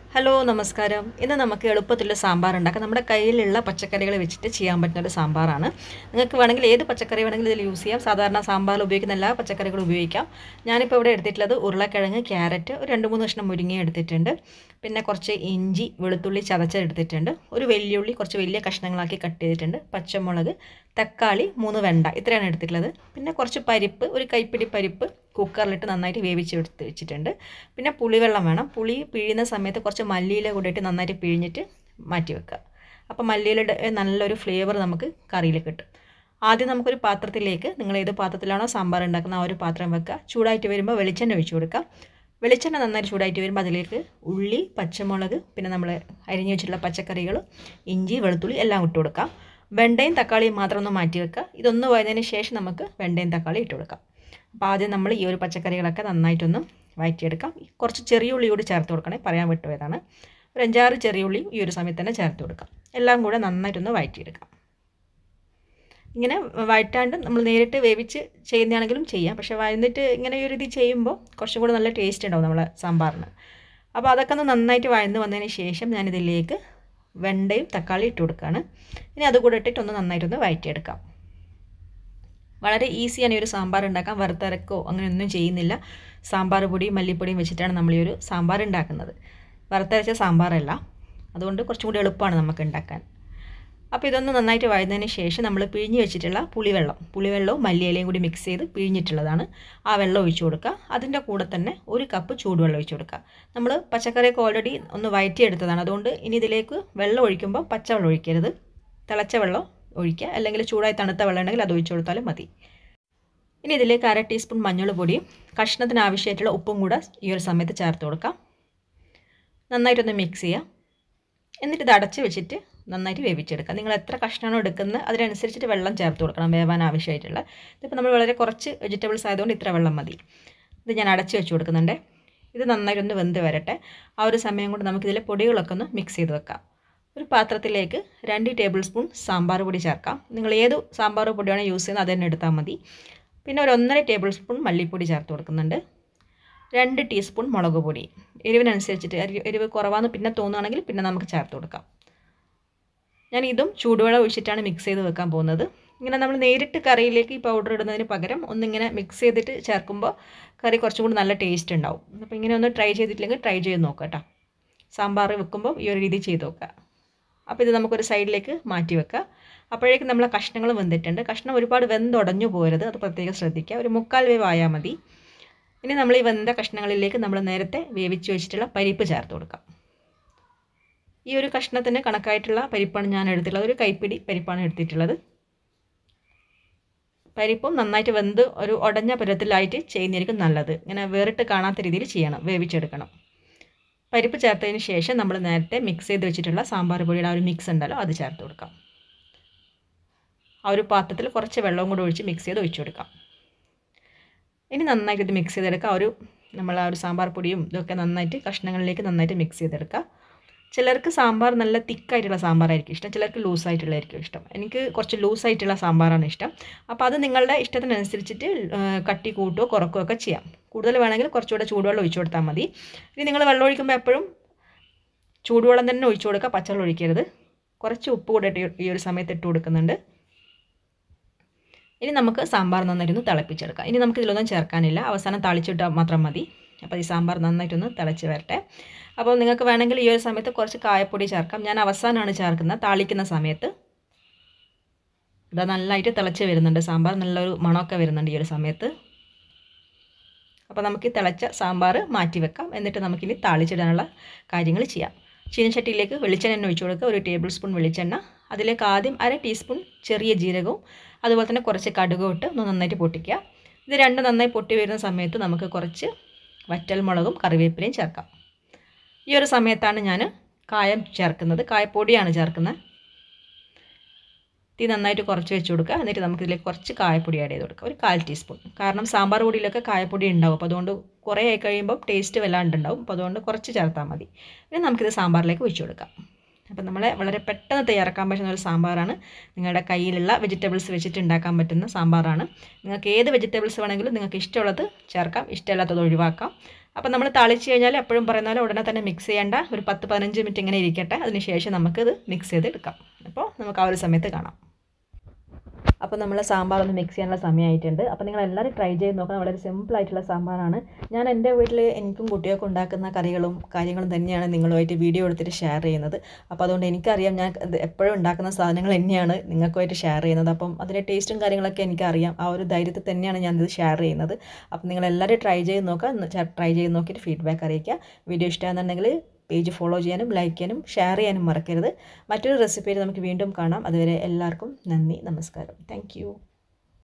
hello നമസ്കാരം ഇന്ന് നമുക്ക് എളുപ്പത്തിൽ സാമ്പാർ ഉണ്ടാക്കാം നമ്മുടെ കയ്യിലുള്ള പച്ചക്കറികൾ വെച്ചിട്ട് ചെയ്യാൻ പറ്റുന്ന ഒരു സാമ്പാറാണ് നിങ്ങൾക്ക് വേണമെങ്കിൽ ഏത് പച്ചക്കറി വേണമെങ്കിലും ഇതിൽ യൂസ് ചെയ്യാം സാധാരണ സാമ്പാറിൽ ഉപയോഗിക്കുന്ന എല്ലാ പച്ചക്കറികളും ഉപയോഗിക്കാം ഞാനിപ്പോൾ ഇവിടെ എടുത്തിട്ടുള്ളത് ഉരുളക്കിഴങ്ങ് ക്യാരറ്റ് ഒരു രണ്ട് മൂന്ന് കഷ്ണം മുരിങ്ങ എടുത്തിട്ടുണ്ട് പിന്നെ കുറച്ച് ഇഞ്ചി വെളുത്തുള്ളി ചതച്ചെടുത്തിട്ടുണ്ട് ഒരു വെല്ലുള്ളി കുറച്ച് വലിയ കഷ്ണങ്ങളാക്കി കട്ട് ചെയ്തിട്ടുണ്ട് പച്ചമുളക് തക്കാളി മൂന്ന് വെണ്ട ഇത്രയാണ് എടുത്തിട്ടുള്ളത് പിന്നെ കുറച്ച് പരിപ്പ് ഒരു കൈപ്പിടി പരിപ്പ് കുക്കറിലിട്ട് നന്നായിട്ട് വേവിച്ച് എടുത്ത് വെച്ചിട്ടുണ്ട് പിന്നെ പുളിവെള്ളം വേണം പുളി പിഴിയുന്ന സമയത്ത് കുറച്ച് മല്ലിയില കൂടിയിട്ട് നന്നായിട്ട് പിഴിഞ്ഞിട്ട് മാറ്റി വെക്കുക അപ്പോൾ മല്ലിയിലയുടെ നല്ലൊരു ഫ്ലേവർ നമുക്ക് കറിയിൽ കിട്ടും ആദ്യം നമുക്കൊരു പാത്രത്തിലേക്ക് നിങ്ങൾ ഏത് പാത്രത്തിലാണോ സാമ്പാർ ഉണ്ടാക്കുന്ന ആ ഒരു പാത്രം വെക്കുക ചൂടായിട്ട് വരുമ്പോൾ വെളിച്ചെണ്ണ ഒഴിച്ചു കൊടുക്കുക വെളിച്ചെണ്ണ നന്നായിട്ട് ചൂടായിട്ട് വരുമ്പോൾ അതിലേക്ക് ഉള്ളി പച്ചമുളക് പിന്നെ നമ്മൾ അരിഞ്ഞു വെച്ചിട്ടുള്ള പച്ചക്കറികൾ ഇഞ്ചി വെളുത്തുള്ളി എല്ലാം ഇട്ട് കൊടുക്കാം വെണ്ടയും തക്കാളിയും മാത്രം ഒന്ന് മാറ്റി വെക്കുക ഇതൊന്ന് വഴന്നതിന് ശേഷം നമുക്ക് വെണ്ടയും തക്കാളിയും ഇട്ട് കൊടുക്കാം അപ്പോൾ ആദ്യം നമ്മൾ ഈ ഒരു പച്ചക്കറികളൊക്കെ നന്നായിട്ടൊന്ന് വഴറ്റിയെടുക്കാം കുറച്ച് ചെറിയ ഉള്ളി കൂടി ചേർത്ത് കൊടുക്കണേ പറയാൻ വിട്ടുപോയതാണ് ഒരു അഞ്ചാറ് ചെറിയ ഉള്ളിയും ഈ ഒരു സമയത്ത് തന്നെ ചേർത്ത് കൊടുക്കാം എല്ലാം കൂടെ നന്നായിട്ടൊന്ന് വഴറ്റിയെടുക്കാം ഇങ്ങനെ വഴറ്റാണ്ട് നമ്മൾ നേരിട്ട് വേവിച്ച് ചെയ്യുന്നതാണെങ്കിലും ചെയ്യാം പക്ഷേ വഴന്നിട്ട് ഇങ്ങനെ ഒരു ഇത് ചെയ്യുമ്പോൾ കുറച്ചും കൂടെ നല്ല ടേസ്റ്റ് ഉണ്ടാവും നമ്മളെ സാമ്പാറിന് അപ്പോൾ അതൊക്കെ ഒന്ന് നന്നായിട്ട് വഴന്ന് വന്നതിന് ശേഷം ഞാനിതിലേക്ക് വെണ്ടയും തക്കാളി ഇട്ട് കൊടുക്കുകയാണ് ഇനി അതുകൂടെ ഇട്ടിട്ട് ഒന്ന് നന്നായിട്ടൊന്ന് വഴറ്റിയെടുക്കാം വളരെ ഈസിയാണ് ഈ ഒരു സാമ്പാർ ഉണ്ടാക്കാൻ വറുത്തരക്കോ അങ്ങനെയൊന്നും ചെയ്യുന്നില്ല സാമ്പാർ പൊടിയും മല്ലിപ്പൊടിയും വെച്ചിട്ടാണ് നമ്മൾ ഈ ഒരു സാമ്പാർ ഉണ്ടാക്കുന്നത് വറുത്തരച്ച സാമ്പാറല്ല അതുകൊണ്ട് കുറച്ചും കൂടി എളുപ്പമാണ് നമുക്ക് ഉണ്ടാക്കാൻ അപ്പോൾ ഇതൊന്ന് നന്നായിട്ട് വഴന്നതിന് ശേഷം നമ്മൾ പിഴിഞ്ഞ് വെച്ചിട്ടുള്ള പുളിവെള്ളം പുളിവെള്ളവും മല്ലിയിലയും കൂടി മിക്സ് ചെയ്ത് പിഴിഞ്ഞിട്ടുള്ളതാണ് ആ വെള്ളം ഒഴിച്ചു കൊടുക്കുക അതിൻ്റെ കൂടെ തന്നെ ഒരു കപ്പ് ചൂടുവെള്ളം ഒഴിച്ചു കൊടുക്കുക നമ്മൾ പച്ചക്കറിയൊക്കെ ഓൾറെഡി ഒന്ന് വഴറ്റിയെടുത്തതാണ് അതുകൊണ്ട് ഇനി ഇതിലേക്ക് വെള്ളം ഒഴിക്കുമ്പോൾ പച്ചവെള്ളം ഒഴിക്കരുത് തിളച്ച വെള്ളം ഒഴിക്കുക അല്ലെങ്കിൽ ചൂടായി തണുത്ത വെള്ളം ഉണ്ടെങ്കിൽ അത് ഒഴിച്ചു കൊടുത്താലും മതി ഇനി ഇതിലേക്ക് അര ടീസ്പൂൺ മഞ്ഞൾ പൊടിയും കഷ്ണത്തിന് ആവശ്യമായിട്ടുള്ള ഉപ്പും കൂടെ ഈ ഒരു സമയത്ത് ചേർത്ത് കൊടുക്കാം നന്നായിട്ടൊന്ന് മിക്സ് ചെയ്യുക എന്നിട്ട് ഇത് അടച്ച് വെച്ചിട്ട് നന്നായിട്ട് വേവിച്ചെടുക്കുക നിങ്ങൾ എത്ര കഷ്ണമാണോ എടുക്കുന്നത് അതിനനുസരിച്ചിട്ട് വെള്ളം ചേർത്ത് കൊടുക്കണം വേവാൻ ആവശ്യമായിട്ടുള്ള ഇതിപ്പോൾ നമ്മൾ വളരെ കുറച്ച് വെജിറ്റബിൾസ് ആയതുകൊണ്ട് ഇത്ര വെള്ളം മതി ഇത് ഞാൻ അടച്ച് വെച്ച് കൊടുക്കുന്നുണ്ട് ഇത് നന്നായിട്ടൊന്ന് വെന്ത് വരട്ടെ ആ ഒരു സമയം കൊണ്ട് നമുക്കിതിലെ പൊടികളൊക്കെ ഒന്ന് മിക്സ് ചെയ്ത് വെക്കാം ഒരു പാത്രത്തിലേക്ക് രണ്ട് ടേബിൾ സ്പൂൺ സാമ്പാർ പൊടി ചേർക്കാം നിങ്ങൾ ഏത് സാമ്പാർ പൊടിയാണോ യൂസ് ചെയ്യുന്നത് അത് തന്നെ എടുത്താൽ മതി പിന്നെ ഒരു ഒന്നര ടേബിൾ സ്പൂൺ മല്ലിപ്പൊടി ചേർത്ത് കൊടുക്കുന്നുണ്ട് രണ്ട് ടീസ്പൂൺ മുളക് പൊടി എരിവിനനുസരിച്ചിട്ട് എരിവ് കുറവാന്ന് പിന്നെ തോന്നുകയാണെങ്കിൽ പിന്നെ നമുക്ക് ചേർത്ത് കൊടുക്കാം ഞാൻ ഇതും ചൂടുവെള്ളം ഒഴിച്ചിട്ടാണ് മിക്സ് ചെയ്ത് വെക്കാൻ പോകുന്നത് ഇങ്ങനെ നമ്മൾ നേരിട്ട് കറിയിലേക്ക് ഈ പൗഡർ ഇടുന്നതിന് പകരം ഒന്നിങ്ങനെ മിക്സ് ചെയ്തിട്ട് ചേർക്കുമ്പോൾ കറി കുറച്ചും കൂടി നല്ല ടേസ്റ്റ് ഉണ്ടാവും അപ്പോൾ ഇങ്ങനെ ഒന്ന് ട്രൈ ചെയ്തിട്ടില്ലെങ്കിൽ ട്രൈ ചെയ്ത് നോക്കുക കേട്ടോ സാമ്പാർ വെക്കുമ്പോൾ ഈ ഒരു രീതി ചെയ്ത് നോക്കുക അപ്പോൾ ഇത് നമുക്കൊരു സൈഡിലേക്ക് മാറ്റി വെക്കുക അപ്പോഴേക്കും നമ്മളെ കഷ്ണങ്ങൾ വെന്തിട്ടുണ്ട് കഷ്ണം ഒരുപാട് വെന്തുടഞ്ഞു പോരുത് അത് പ്രത്യേകം ശ്രദ്ധിക്കുക ഒരു മുക്കാൽ വേവ് ആയാൽ മതി ഇനി നമ്മൾ ഈ വെന്ത കഷ്ണങ്ങളിലേക്ക് നമ്മൾ നേരത്തെ വേവിച്ച് വെച്ചിട്ടുള്ള പരിപ്പ് ചേർത്ത് കൊടുക്കാം ഈ ഒരു കഷ്ണത്തിന് കണക്കായിട്ടുള്ള പരിപ്പാണ് ഞാൻ എടുത്തിട്ടുള്ളത് ഒരു കൈപ്പിടി പരിപ്പാണ് എടുത്തിട്ടുള്ളത് പരിപ്പും നന്നായിട്ട് വെന്ത് ഒരു ഉടഞ്ഞ പരുവത്തിലായിട്ട് ചെയ്യുന്നതായിരിക്കും നല്ലത് ഇങ്ങനെ വേറിട്ട് കാണാത്ത രീതിയിൽ ചെയ്യണം വേവിച്ചെടുക്കണം പരിപ്പ് ചേർത്തതിന് ശേഷം നമ്മൾ നേരത്തെ മിക്സ് ചെയ്ത് വെച്ചിട്ടുള്ള സാമ്പാർ പൊടിയുടെ ആ ഒരു മിക്സ് ഉണ്ടല്ലോ അത് ചേർത്ത് കൊടുക്കാം ആ ഒരു പാത്രത്തിൽ കുറച്ച് വെള്ളവും കൂടി ഒഴിച്ച് മിക്സ് ചെയ്ത് ഒഴിച്ചു കൊടുക്കാം ഇനി നന്നായിട്ട് ഇത് മിക്സ് ചെയ്തെടുക്കുക ഒരു നമ്മൾ ആ ഒരു സാമ്പാർ പൊടിയും ഇതൊക്കെ നന്നായിട്ട് കഷ്ണങ്ങളിലേക്ക് നന്നായിട്ട് മിക്സ് ചെയ്തെടുക്കുക ചിലർക്ക് സാമ്പാർ നല്ല തിക്കായിട്ടുള്ള സാമ്പാറായിരിക്കും ഇഷ്ടം ചിലർക്ക് ലൂസായിട്ടുള്ളതായിരിക്കും ഇഷ്ടം എനിക്ക് കുറച്ച് ലൂസായിട്ടുള്ള സാമ്പാറാണ് ഇഷ്ടം അപ്പോൾ അത് നിങ്ങളുടെ ഇഷ്ടത്തിനനുസരിച്ചിട്ട് കട്ടി കൂട്ടുകയോ കുറക്കുകയോ ഒക്കെ ചെയ്യാം കൂടുതൽ വേണമെങ്കിൽ കുറച്ചുകൂടെ ചൂടുവെള്ളം ഒഴിച്ചു കൊടുത്താൽ മതി ഇനി നിങ്ങൾ വെള്ളം ഒഴിക്കുമ്പോൾ എപ്പോഴും ചൂടുവെള്ളം തന്നെ ഒഴിച്ചു കൊടുക്കുക പച്ചവെള്ളം ഒഴിക്കരുത് കുറച്ച് ഉപ്പ് കൂടെ ഈ ഒരു സമയത്ത് ഇട്ട് കൊടുക്കുന്നുണ്ട് ഇനി നമുക്ക് സാമ്പാർ നന്നായിട്ടൊന്ന് തിളപ്പിച്ചെടുക്കാം ഇനി നമുക്ക് ഇതിലൊന്നും ചേർക്കാനില്ല അവസാനം തളിച്ചിട്ടാൽ മാത്രം മതി അപ്പോൾ ഈ സാമ്പാർ നന്നായിട്ടൊന്ന് തിളച്ച് വരട്ടെ അപ്പോൾ നിങ്ങൾക്ക് വേണമെങ്കിൽ ഈ ഒരു സമയത്ത് കുറച്ച് കായപ്പൊടി ചേർക്കാം ഞാൻ അവസാനമാണ് ചേർക്കുന്നത് താളിക്കുന്ന സമയത്ത് ഇതാ നല്ലതായിട്ട് തിളച്ച് വരുന്നുണ്ട് സാമ്പാർ നല്ലൊരു മണമൊക്കെ വരുന്നുണ്ട് ഈ ഒരു സമയത്ത് അപ്പോൾ നമുക്ക് തിളച്ച സാമ്പാർ മാറ്റി വെക്കാം എന്നിട്ട് നമുക്കിനി താളിച്ചിടാനുള്ള കാര്യങ്ങൾ ചെയ്യാം ചീനച്ചട്ടിയിലേക്ക് വെളിച്ചെണ്ണ ഒഴിച്ചു കൊടുക്കുക ഒരു ടേബിൾ സ്പൂൺ വെളിച്ചെണ്ണ അതിലേക്ക് ആദ്യം അര ടീസ്പൂൺ ചെറിയ ജീരകവും അതുപോലെ തന്നെ കുറച്ച് കടുകും ഇട്ട് ഒന്ന് നന്നായിട്ട് പൊട്ടിക്കുക ഇത് രണ്ട് നന്നായി പൊട്ടി വരുന്ന സമയത്ത് നമുക്ക് കുറച്ച് വറ്റൽമുളകും കറിവേപ്പിലയും ചേർക്കാം ഈ ഒരു സമയത്താണ് ഞാൻ കായം ചേർക്കുന്നത് കായപ്പൊടിയാണ് ചേർക്കുന്നത് തീ നന്നായിട്ട് കുറച്ച് വെച്ച് കൊടുക്കുക എന്നിട്ട് നമുക്കിതിലേക്ക് കുറച്ച് കായപ്പൊടി ആഡ് ചെയ്ത് കൊടുക്കുക ഒരു കാൽ ടീസ്പൂൺ കാരണം സാമ്പാർ പൊടിയിലൊക്കെ കായപ്പൊടി ഉണ്ടാവും അപ്പോൾ അതുകൊണ്ട് കുറേ ആയി കഴിയുമ്പോൾ ടേസ്റ്റ് വല്ലാണ്ടുണ്ടാവും അപ്പോൾ അതുകൊണ്ട് കുറച്ച് ചേർത്താൽ മതി ഇനി നമുക്കിത് സാമ്പാറിലേക്ക് ഒഴിച്ചു കൊടുക്കാം അപ്പോൾ നമ്മളെ വളരെ പെട്ടെന്ന് തയ്യാറാക്കാൻ പറ്റുന്ന ഒരു സാമ്പാറാണ് നിങ്ങളുടെ കയ്യിലുള്ള വെജിറ്റബിൾസ് വെച്ചിട്ട് ഉണ്ടാക്കാൻ പറ്റുന്ന സാമ്പാറാണ് നിങ്ങൾക്ക് ഏത് വെജിറ്റബിൾസ് വേണമെങ്കിലും നിങ്ങൾക്ക് ഇഷ്ടമുള്ളത് ചേർക്കാം ഇഷ്ടമില്ലാത്തത് ഒഴിവാക്കാം അപ്പോൾ നമ്മൾ തളിച്ച് കഴിഞ്ഞാൽ എപ്പോഴും പറയുന്ന പോലെ ഉടനെ തന്നെ മിക്സ് ചെയ്യേണ്ട ഒരു പത്ത് പതിനഞ്ച് മിനിറ്റ് ഇങ്ങനെ ഇരിക്കട്ടെ അതിന് ശേഷം നമുക്കിത് മിക്സ് ചെയ്ത് എടുക്കാം അപ്പോൾ നമുക്ക് ആ ഒരു സമയത്ത് കാണാം അപ്പോൾ നമ്മൾ സാമ്പാർ ഒന്ന് മിക്സ് ചെയ്യാനുള്ള സമയമായിട്ടുണ്ട് അപ്പോൾ നിങ്ങൾ എല്ലാവരും ട്രൈ ചെയ്ത് നോക്കണം വളരെ സിമ്പിൾ ആയിട്ടുള്ള സാമ്പാറാണ് ഞാൻ എൻ്റെ വീട്ടിൽ എനിക്കും കുട്ടികൾക്ക് ഉണ്ടാക്കുന്ന കറികളും കാര്യങ്ങളും തന്നെയാണ് നിങ്ങളുമായിട്ട് വീഡിയോ എടുത്തിട്ട് ഷെയർ ചെയ്യുന്നത് അപ്പോൾ അതുകൊണ്ട് എനിക്കറിയാം ഞാൻ ഇത് എപ്പോഴും ഉണ്ടാക്കുന്ന സാധനങ്ങൾ തന്നെയാണ് നിങ്ങൾക്കുമായിട്ട് ഷെയർ ചെയ്യുന്നത് അപ്പം അതിൻ്റെ ടേസ്റ്റും കാര്യങ്ങളൊക്കെ എനിക്കറിയാം ആ ഒരു ധൈര്യത്തിൽ തന്നെയാണ് ഞാനിത് ഷെയർ ചെയ്യുന്നത് അപ്പം നിങ്ങൾ എല്ലാവരും ട്രൈ ചെയ്ത് നോക്കുക ട്രൈ ചെയ്ത് നോക്കിയിട്ട് ഫീഡ്ബാക്ക് അറിയിക്കുക വീഡിയോ ഇഷ്ടമാണെന്നുണ്ടെങ്കിൽ പേജ് ഫോളോ ചെയ്യാനും ലൈക്ക് ചെയ്യാനും ഷെയർ ചെയ്യാനും മറക്കരുത് മറ്റൊരു റെസിപ്പിയിൽ നമുക്ക് വീണ്ടും കാണാം അതുവരെ എല്ലാവർക്കും നന്ദി നമസ്കാരം താങ്ക്